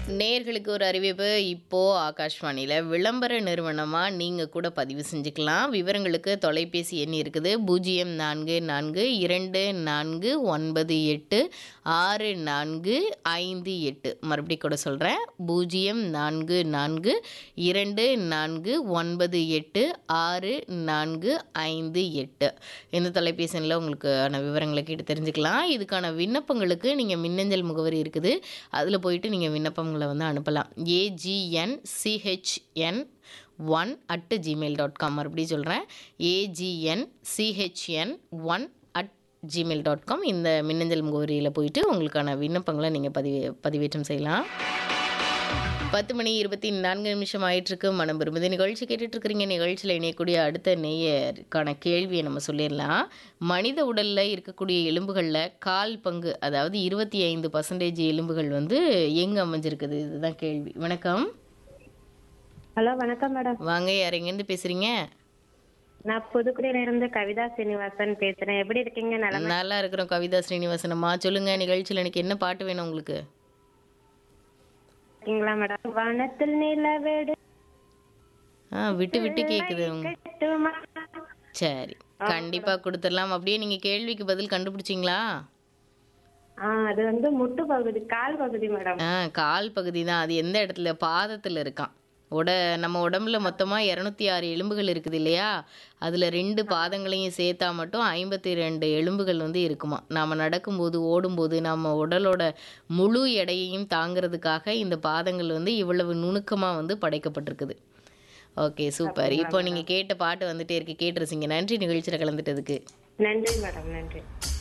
நேயர்களுக்கு ஒரு அறிவிப்பு இப்போ ஆகாஷ்வாணியில் விளம்பர நிறுவனமாக நீங்கள் கூட பதிவு செஞ்சுக்கலாம் விவரங்களுக்கு தொலைபேசி எண் இருக்குது பூஜ்ஜியம் நான்கு நான்கு இரண்டு நான்கு ஒன்பது எட்டு ஆறு நான்கு ஐந்து எட்டு மறுபடியும் கூட சொல்கிறேன் பூஜ்ஜியம் நான்கு நான்கு இரண்டு நான்கு ஒன்பது எட்டு ஆறு நான்கு ஐந்து எட்டு இந்த தொலைபேசி எண்ணில் உங்களுக்கான விவரங்களை கேட்டு தெரிஞ்சுக்கலாம் இதுக்கான விண்ணப்பங்களுக்கு நீங்கள் மின்னஞ்சல் முகவரி இருக்குது அதில் போயிட்டு நீங்கள் விண்ணப்பங்களை வந்து அனுப்பலாம் AGN CHN one at Gmail dot com மறுபடியும் சொல்கிறேன் AGN CHN one at Gmail dot com இந்த மின்னஞ்சல் முகவரியில் போயிட்டு உங்களுக்கான விண்ணப்பங்களை நீங்கள் பதிவே பதிவேற்றம் செய்யலாம் பத்து மணி இருபத்தி நான்கு நிமிஷம் ஆயிட்டிருக்கு மனம் விரும்புது நிகழ்ச்சி கேட்டுட்டு இருக்கிறீங்க நிகழ்ச்சியில் இணையக்கூடிய அடுத்த நேயருக்கான கேள்வியை நம்ம சொல்லிடலாம் மனித உடலில் இருக்கக்கூடிய எலும்புகளில் கால் பங்கு அதாவது இருபத்தி ஐந்து பர்சன்டேஜ் எலும்புகள் வந்து எங்கே அமைஞ்சிருக்குது இதுதான் கேள்வி வணக்கம் ஹலோ வணக்கம் மேடம் வாங்க யார் எங்கேருந்து பேசுகிறீங்க நான் புதுக்குடியில இருந்து கவிதா சீனிவாசன் பேசுறேன் எப்படி இருக்கீங்க நலம் நல்லா இருக்கிறோம் கவிதா ஸ்ரீனிவாசனம்மா சொல்லுங்கள் நிகழ்ச்சியில் எனக்கு என்ன பாட்டு வேணும் உங்களுக்கு இருக்கீங்களா மேடம் வனத்தில் நிலவேடு ஆ விட்டு விட்டு கேட்குது கட்டுமா? சரி கண்டிப்பாக கொடுத்துடலாம் அப்படியே நீங்கள் கேள்விக்கு பதில் கண்டுபிடிச்சிங்களா ஆ அது வந்து முட்டு பகுதி கால் பகுதி மேடம் ஆ கால் பகுதி தான் அது எந்த இடத்துல பாதத்தில் இருக்கான் உட நம்ம உடம்புல மொத்தமாக இரநூத்தி ஆறு எலும்புகள் இருக்குது இல்லையா அதில் ரெண்டு பாதங்களையும் சேர்த்தா மட்டும் ஐம்பத்தி ரெண்டு எலும்புகள் வந்து இருக்குமா நாம் நடக்கும்போது ஓடும்போது நம்ம உடலோட முழு எடையையும் தாங்கிறதுக்காக இந்த பாதங்கள் வந்து இவ்வளவு நுணுக்கமாக வந்து படைக்கப்பட்டிருக்குது ஓகே சூப்பர் இப்போ நீங்கள் கேட்ட பாட்டு வந்துட்டே இருக்கு கேட்டுருச்சிங்க நன்றி நிகழ்ச்சியில் கலந்துட்டதுக்கு நன்றி மேடம் நன்றி